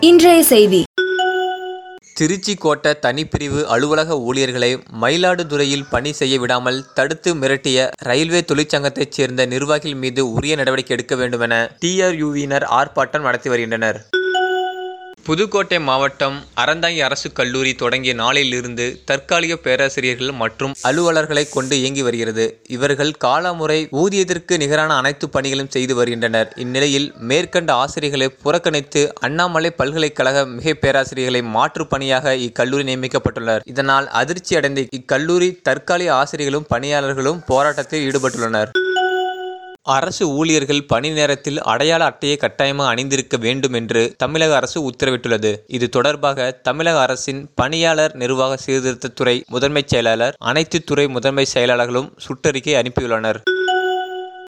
இன்றைய செய்தி திருச்சி கோட்ட தனிப்பிரிவு அலுவலக ஊழியர்களை மயிலாடுதுறையில் பணி செய்ய விடாமல் தடுத்து மிரட்டிய ரயில்வே தொழிற்சங்கத்தைச் சேர்ந்த நிர்வாகிகள் மீது உரிய நடவடிக்கை எடுக்க வேண்டுமென டிஆர்யூவினர் ஆர்ப்பாட்டம் நடத்தி வருகின்றனர் புதுக்கோட்டை மாவட்டம் அறந்தாங்கி அரசு கல்லூரி தொடங்கிய நாளிலிருந்து தற்காலிக பேராசிரியர்கள் மற்றும் அலுவலர்களை கொண்டு இயங்கி வருகிறது இவர்கள் காலமுறை ஊதியத்திற்கு நிகரான அனைத்து பணிகளும் செய்து வருகின்றனர் இந்நிலையில் மேற்கண்ட ஆசிரியர்களை புறக்கணித்து அண்ணாமலை பல்கலைக்கழக மிகை பேராசிரியர்களை மாற்று பணியாக இக்கல்லூரி நியமிக்கப்பட்டுள்ளனர் இதனால் அதிர்ச்சி அடைந்த இக்கல்லூரி தற்காலிக ஆசிரியர்களும் பணியாளர்களும் போராட்டத்தில் ஈடுபட்டுள்ளனர் அரசு ஊழியர்கள் பணி நேரத்தில் அடையாள அட்டையை கட்டாயமாக அணிந்திருக்க வேண்டும் என்று தமிழக அரசு உத்தரவிட்டுள்ளது இது தொடர்பாக தமிழக அரசின் பணியாளர் நிர்வாக சீர்திருத்தத்துறை முதன்மைச் செயலாளர் அனைத்து துறை முதன்மை செயலாளர்களும் சுற்றறிக்கை அனுப்பியுள்ளனர்